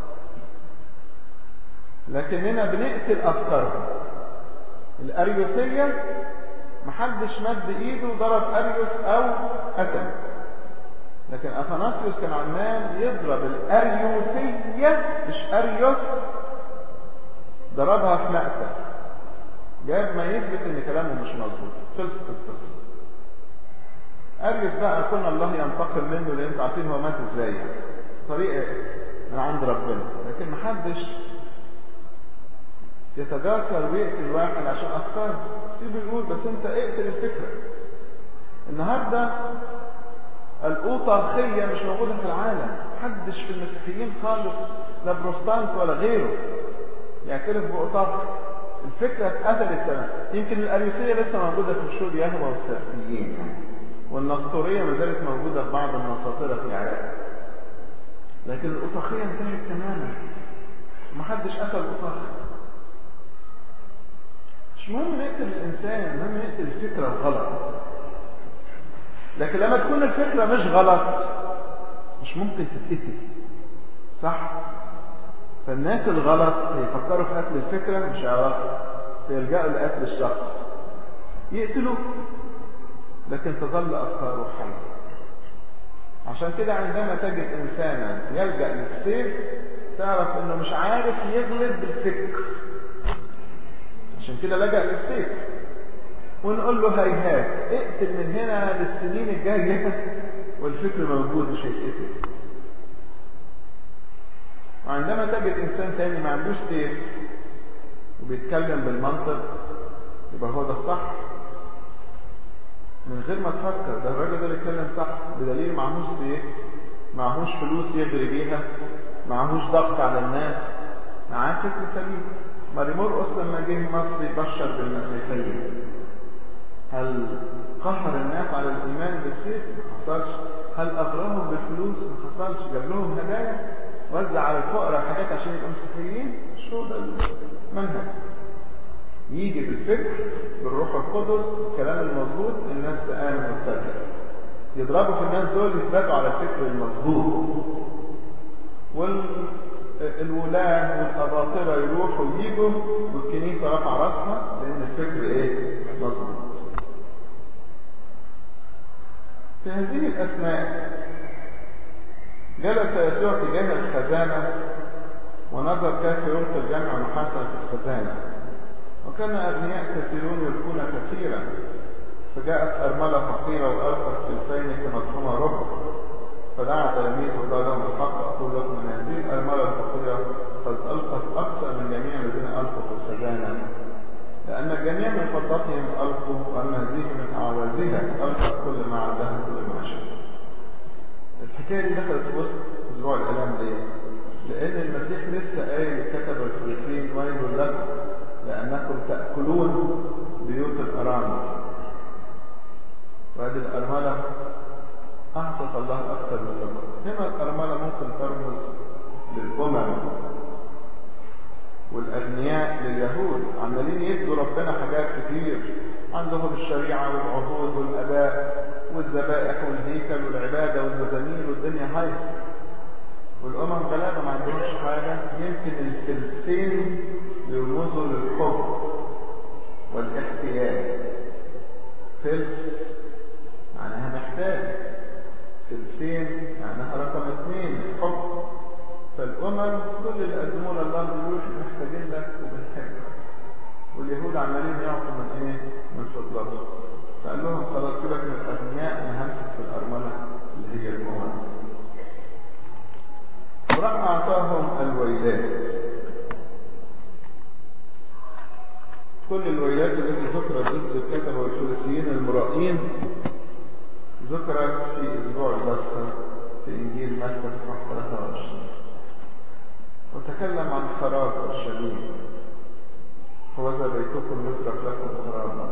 لكننا بنقتل أفكارهم الأريوسية محدش مد إيده وضرب أريوس أو قتل لكن أثناسيوس كان عمال يضرب الأريوسية مش أريوس ضربها في مقتل جاب ما يثبت ان كلامه مش مظبوط خلصت القصه اريوس بقى كنا الله ينتقم منه لان انتوا عارفين هو مات ازاي طريقه من عند ربنا لكن محدش يتجاسر ويقتل واحد عشان افكار سيبه يقول بس انت اقتل الفكره النهارده الاوطاخيه مش موجوده في العالم محدش في المسيحيين خالص لا بروستانت ولا غيره يعترف باوطاخ الفكرة اتقتلت تمام يمكن الأريوسية لسه موجودة في شهود يهوى والسرفيين والنسطورية ما زالت موجودة في بعض النساطرة في العراق لكن الأطاخية انتهت تماما محدش قتل الأطاخ مش مهم نقتل الإنسان المهم نقتل الفكرة الغلط لكن لما تكون الفكرة مش غلط مش ممكن تتقتل صح فالناس الغلط يفكروا في قتل الفكرة مش هيعرفوا فيلجأوا لقتل الشخص يقتلوه لكن تظل أفكاره حية عشان كده عندما تجد إنسانا يلجأ للسيف تعرف إنه مش عارف يغلب بالفكر عشان كده لجأ للسيف ونقول له هيهات اقتل من هنا للسنين الجاية والفكر موجود مش هيتقتل وعندما تجد انسان تاني ما عندوش سيف وبيتكلم بالمنطق يبقى هو ده الصح من غير ما تفكر ده الراجل ده بيتكلم صح بدليل معهوش سيف معهوش فلوس يجري بيها معهوش ضغط على الناس معاه فكر سليم ماري مرقس لما جه مصر يبشر بالمسيحيه هل قهر الناس على الايمان بالسيف؟ ما حصلش هل اغراهم بالفلوس؟ ما حصلش جاب لهم هدايا وزع على الفقراء حاجات عشان يبقوا مسيحيين مش هو ده المنهج يجي بالفكر بالروح القدس الكلام المظبوط الناس تآمن وتصدق يضربوا في الناس دول يثبتوا على الفكر المظبوط والولاة والأباطرة يروحوا ويجوا والكنيسة رفع راسها لأن الفكر إيه؟ مظبوط. في هذه الأثناء جلس يسوع تجاه الخزانة ونظر كيف يلقي الجمع نحاسا في الخزانة وكان أغنياء كثيرون يلقون كثيرا فجاءت أرملة فقيرة وألقت سلفين كمدفونة ربع فدعا تلاميذه وقال لهم الحق أقول لكم أن هذه الأرملة الفقيرة قد ألقت أكثر من جميع الذين ألقوا في الخزانة لأن الجميع من فضتهم ألقوا وأما هذه من أعوازها ألقت كل ما عندها كل ما شاء الحكاية دي دخلت في وسط أسبوع الإعلام ليه؟ لأن المسيح لسه قايل كتب الفريقين ويل لكم لأنكم تأكلون بيوت الأرامل وهذه الأرملة أعطت الله أكثر من الله هنا الأرملة ممكن ترمز للأمم والأغنياء لليهود عمالين يدوا ربنا حاجات كتير عندهم الشريعة والعهود والأداء والذبائح والهيكل والعبادة والمزامير والدنيا هاي والأمم غلابة ما عندهمش حاجة يمكن الفلسين يرمزوا للحب والاحتياج فلس معناها محتاج فلسين معناها رقم اثنين الحب فالأمم كل اللي قدموه لله بيقولوا احنا محتاجين لك وبنحبك واليهود عمالين يعطوا من ايه؟ من فضلهم فقال لهم خلاص سيبك من الأغنياء أنا همسك في الأرملة اللي هي الأمم وراح أعطاهم الويلات كل الويلات التي ذكرت ضد الكتبة والفريسيين المرائين ذكرت في أسبوع البسطة في إنجيل متى صفحة 23 وتكلم عن خراب أورشليم هو ذا بيتكم يترك لكم خرابا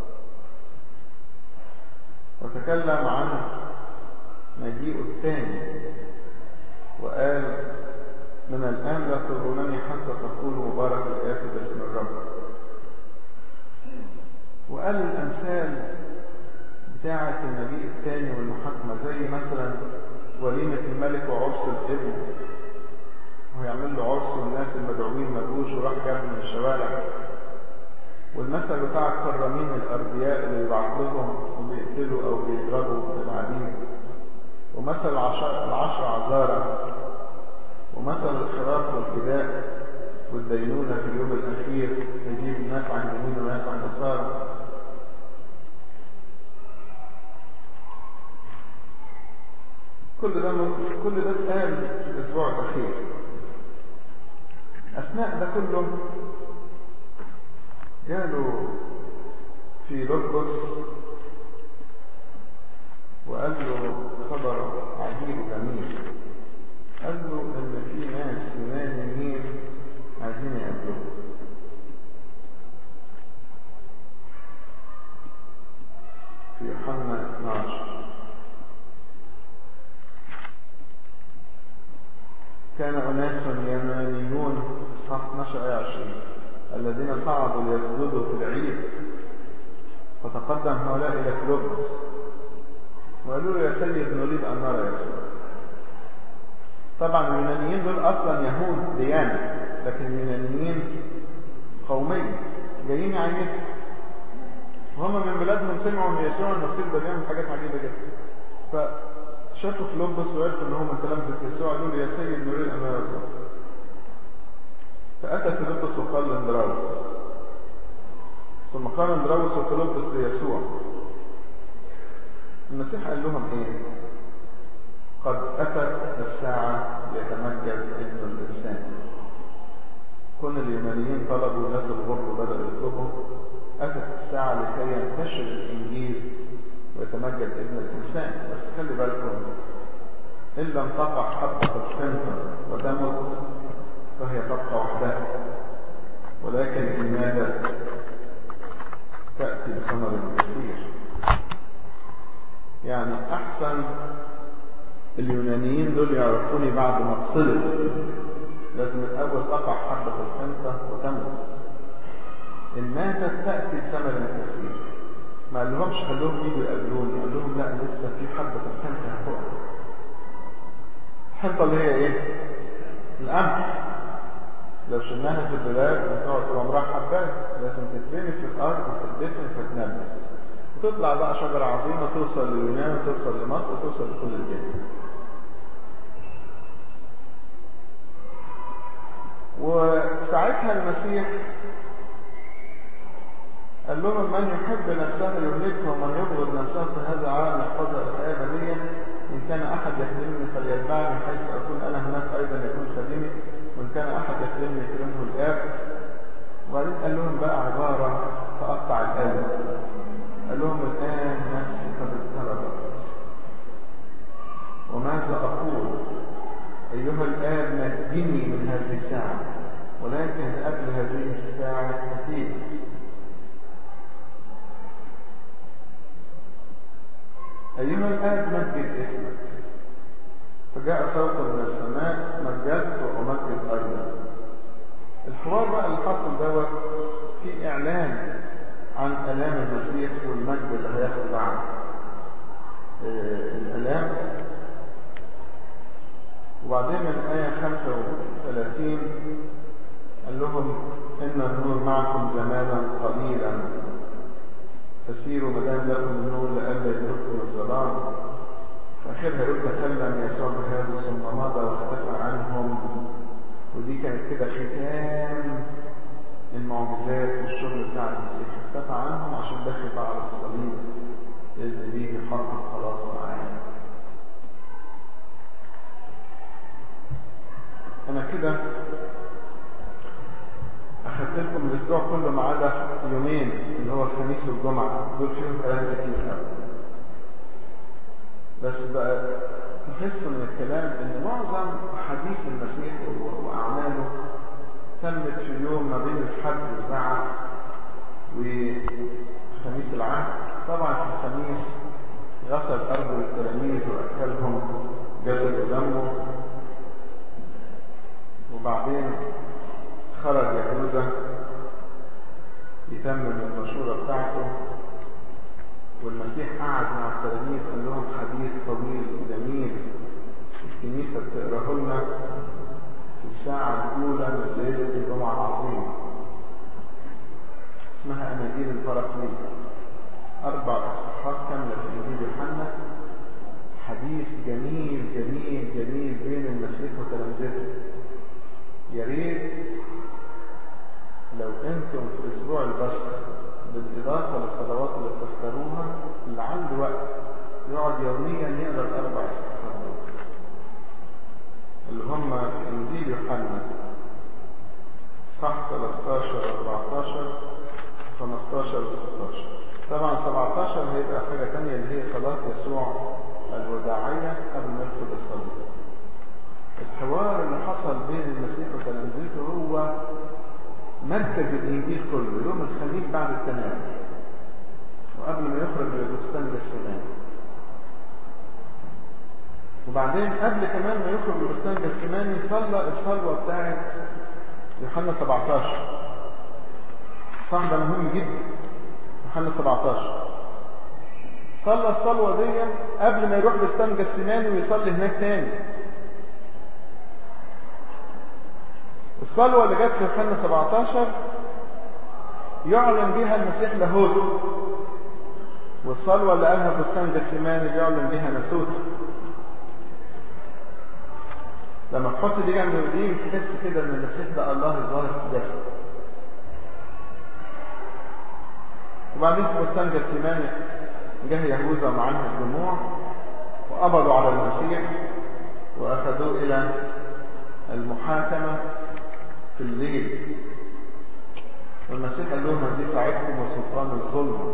وتكلم عن مجيئه الثاني وقال من الآن لا ترونني حتى تقولوا مبارك الآتي باسم الرب وقال الأمثال بتاعة المجيء الثاني والمحاكمة زي مثلا وليمة الملك وعرس الابن ويعمل له عرس والناس المدعوين ما جوش وراح جاب من الشوارع والمثل بتاع الكرامين الأرضياء اللي يبعت لهم وبيقتلوا أو بيضربوا العبيد ومثل العشر, العشر عذارى ومثل الخراف والفداء والدينونة في اليوم الأخير يجيب ناس عن يمين وناس عن يسار كل ده كل ده اتقال في الأسبوع الأخير أثناء ده كله جاله في لبس وقال له خبر عجيب وجميل قال له ان في ناس يونانيين عايزين يقابلوه في يوحنا 12 كان أناس يمانيون صح 12 آية 20 الذين صعدوا ليسجدوا في العيد فتقدم هؤلاء إلى فلوبس وقالوا له يا سيد نريد أن نرى يسوع طبعا اليونانيين دول أصلا يهود ديانة لكن اليونانيين قومية جايين يعيشوا وهم من بلادهم سمعوا ان يسوع المسيح ده بيعمل حاجات عجيبة جدا فشافوا فلوبس وعرفوا ان هم من تلامذة يسوع قالوا له يا سيد نريد أن نرى يسوع فأتى فيلبس وقال لاندراوس ثم قال اندراوس وفيلبس ليسوع المسيح قال لهم ايه قد أتت الساعة ليتمجد ابن الإنسان كل اليونانيين طلبوا الناس الغرب بدأوا يطلبوا أتت الساعة لكي ينتشر الإنجيل ويتمجد ابن الإنسان بس خلي بالكم إن لم تقع حبة الخنطة وتمت فهي تبقى وحدها ولكن لماذا تأتي بثمر كثير يعني أحسن اليونانيين دول يعرفوني بعد ما اتصلت لازم الأول تقع حبة الخنطة وتمت إن ماتت تأتي بثمر كثير ما قال لهمش خلوهم يجوا يقابلوني قال لهم لا لسه في حبة الخنطة هتقع الحنطة اللي هي ايه؟ القمح لو شلناها في البلاد بتقعد طول عمرها حبات لازم تترمي في الارض وتدفن فتنبت وتطلع بقى شجرة عظيمة توصل لليونان وتوصل لمصر وتوصل لكل الدنيا وساعتها المسيح قال لهم من يحب نفسه يهلكها ومن يبغض نفسه في هذا العالم يحفظها الحياة أبدية إن كان أحد يخدمني فليتبعني حيث أكون أنا هناك أيضا يكون خادمي وإن كان أحد يكرمني يكرمه الآب وبعدين قال لهم بقى عبارة تقطع القلب قال لهم الآن نفسي قد اضطربت وماذا أقول أيها الآب نجني من هذه الساعة ولكن قبل هذه الساعة كثير أيها الآب مجد اسمك فجاء صوت من السماء مجدت وأمجد أيضا الحوار بقى اللي حصل دوت في إعلان عن آلام المسيح والمجد اللي هياخد بعد الآلام وبعدين من آية 35 قال لهم إن النور معكم زمانا قليلا فسيروا ما دام لكم النور لئلا يدرككم الظلام فآخرها يقول تكلم يسوع بهذا ثم مضى واختفى عنهم ودي كانت كده ختام المعجزات والشغل بتاع المسيح اختفى عنهم عشان دخل على الصليب اللي بيه حق خلاص معانا انا كده اخدت لكم الاسبوع كله ما عدا يومين اللي هو الخميس والجمعه دول فيهم كلام كتير قوي بس بقى تحسوا من الكلام ان معظم احاديث المسيح واعماله تمت في يوم ما بين الحد والزعف وخميس العهد طبعا في الخميس غسل ارجل التلاميذ واكلهم جسد ودمه وبعدين خرج يهوذا يتمم المشورة بتاعته والمسيح قعد مع التلاميذ قال لهم حديث طويل جميل الكنيسة بتقراه لنا في الساعة الأولى من ليلة الجمعة العظيمة اسمها أناجيل البراكليت أربع إصحاحات كاملة في إنجيل يوحنا حديث جميل جميل جميل بين المسيح وتلامذته يا ريت لو انتم في اسبوع البشر بالاضافه للصلوات اللي بتختاروها اللي عنده وقت يقعد يوميا يقرا الاربع اصحاحات دول اللي هم في انجيل يوحنا صح 13 14 15 و 16 طبعا 17 هيبقى حاجه ثانيه اللي هي صلاه يسوع الوداعيه قبل ما يدخل الصلاه الحوار اللي حصل بين المسيح وتلامذته هو مركز الانجيل كله يوم الخميس بعد التناول وقبل ما يخرج للبستان جسماني وبعدين قبل كمان ما يخرج للبستان جسماني صلى الصلوه بتاعت يوحنا 17 صح ده مهم جدا يوحنا 17 صلى الصلوه دي قبل ما يروح بستان جسماني ويصلي هناك تاني الصلوة اللي جت في يوحنا 17 يعلن بها المسيح لاهوت والصلوة اللي قالها بستان جسيماني بيعلن بها ناسوت لما تحط دي جنب دي تحس كده ان المسيح ده الله الظاهر في جسد وبعدين في بستان جسيماني جه يهوذا ومعاه الجموع وقبضوا على المسيح واخذوه الى المحاكمه في الليل والمسيح قال لهم دي ساعتكم وسلطان الظلم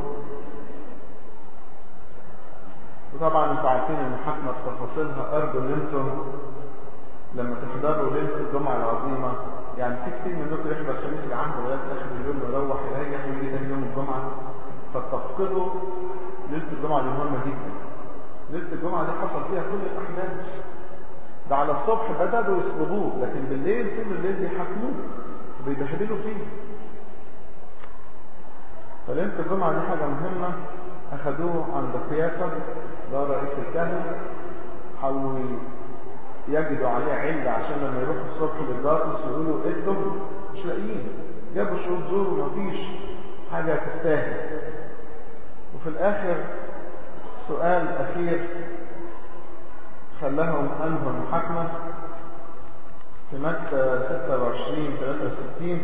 وطبعا انتوا عارفين المحاكمه بتفاصيلها ارجو ان انتم لما تحضروا ليله الجمعه العظيمه يعني في كتير منكم يحضر خميس العهد لغايه اخر اليوم ويروح يريح ويجي تاني يوم الجمعه فتفقدوا ليله الجمعه دي مهمه جدا ليله الجمعه دي حصل فيها كل الاحداث ده على الصبح بدأوا يصلبوه لكن بالليل طول الليل بيحاكموه وبيبهدلوا فيه فليلة الجمعة دي حاجة مهمة أخدوه عند قيافة ده رئيس الكهنة حاولوا يجدوا عليه علة عشان لما يروحوا الصبح للباطس يقولوا ادوا مش لاقيين جابوا شهود زور ومفيش حاجة تستاهل وفي الآخر سؤال أخير خلاهم أنهوا المحاكمة في متى 26 63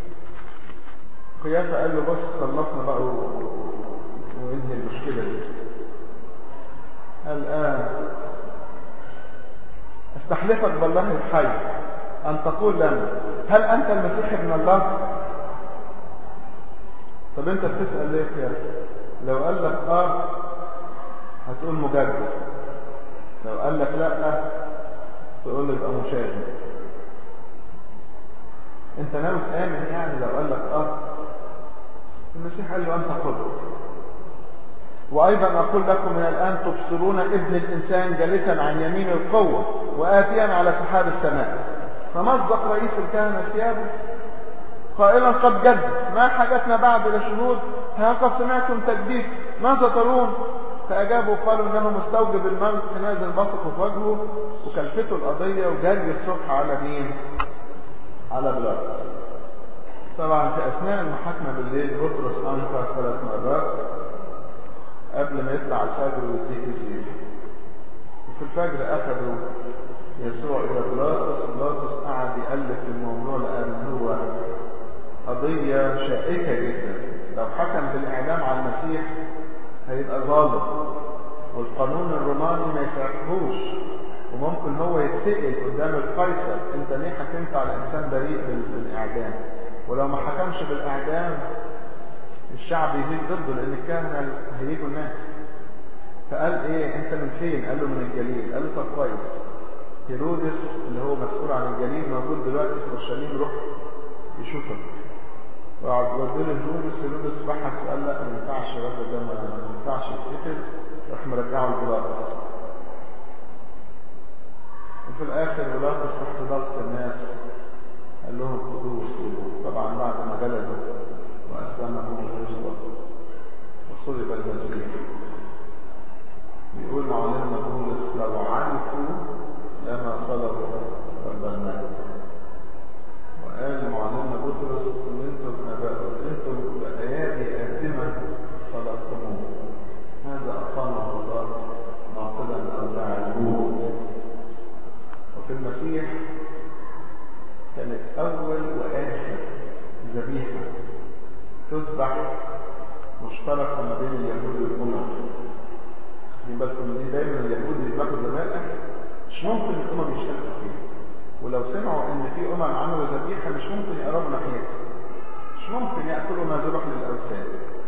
قيافة قال له بص خلصنا بقى وانهي المشكلة دي قال آه استحلفك بالله الحي أن تقول لنا هل أنت المسيح ابن الله طب أنت بتسأل ليه يا لو قال لك آه هتقول مجدد لو قال لك لا تقول له يبقى مشاهد انت ناوي تامن يعني لو قال لك اه المسيح قال له انت قدر وايضا اقول لكم من الان تبصرون ابن الانسان جالسا عن يمين القوه واتيا على سحاب السماء فمزق رئيس الكهنه ثيابه قائلا قد جد ما حاجتنا بعد الى شهود ها قد سمعتم تجديد ماذا ترون فأجابوا قالوا إنه مستوجب الموت حينئذ بصقوا في وجهه وكلفته القضية وجري الصبح على مين؟ على بلاطس. طبعا في أثناء المحاكمة بالليل بطرس أنكر ثلاث مرات قبل ما يطلع الفجر ويديك الزيت. وفي الفجر أخذوا يسوع إلى بلاطس بلاطس قعد يألف في الموضوع لأن هو قضية شائكة جدا لو حكم بالإعدام على المسيح هيبقى ظالم والقانون الروماني ما يسعفهوش وممكن هو يتسأل قدام القيصر انت ليه حكمت على انسان بريء بالاعدام ولو ما حكمش بالاعدام الشعب يهيج ضده لان الكهنه هيجوا الناس فقال ايه انت من فين قال له من الجليل قال له طب كويس هيرودس اللي هو مسؤول عن الجليل موجود دلوقتي في اورشليم روح يشوفك وقعد وديه هيرودس هيرودس بحث وقال لا ما ينفعش الراجل ده ما ينفعش يتقتل راح مرجعه لبيلاطس وفي الاخر بيلاطس تحت ضغط الناس قال لهم خذوه وصلبوه طبعا بعد ما جلدوا واسلمه الرسول وصلب المسيح بيقول معلمنا بولس لو عرفوا لما صلبوا رب المجد وقال معلمنا بطرس ان انتم انتم بايادي اثمه صلبتموه هذا اقامه الله ناقلا اوزاع الموت وفي المسيح كانت اول واخر ذبيحه تذبح مشتركه ما بين اليهود والامم خدين بالكم من دايما اليهود يذبحوا ذبائح مش ممكن الامم يشتركوا فيها ولو سمعوا ان في امم عملوا ذبيحه مش ممكن يقربوا ناحيتها مش ممكن ياكلوا ما ذبح للاوثان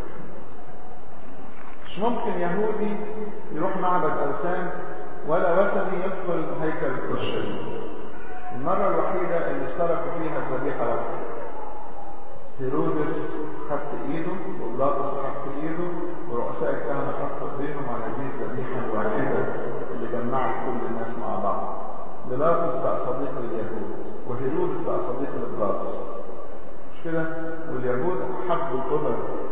مش ممكن يهودي يروح معبد اوثان ولا وثني يدخل هيكل اورشليم المره الوحيده اللي اشتركوا فيها ذبيحه واحده هيرودس حط ايده وبلاطس حط ايده ورؤساء الكهنه حطوا ايديهم على هذه الذبيحه الواحده اللي جمعت كل الناس مع بعض بيلاطس بقى صديق لليهود وهيرودس بقى صديق لبلاطس مش كده واليهود حبوا الامم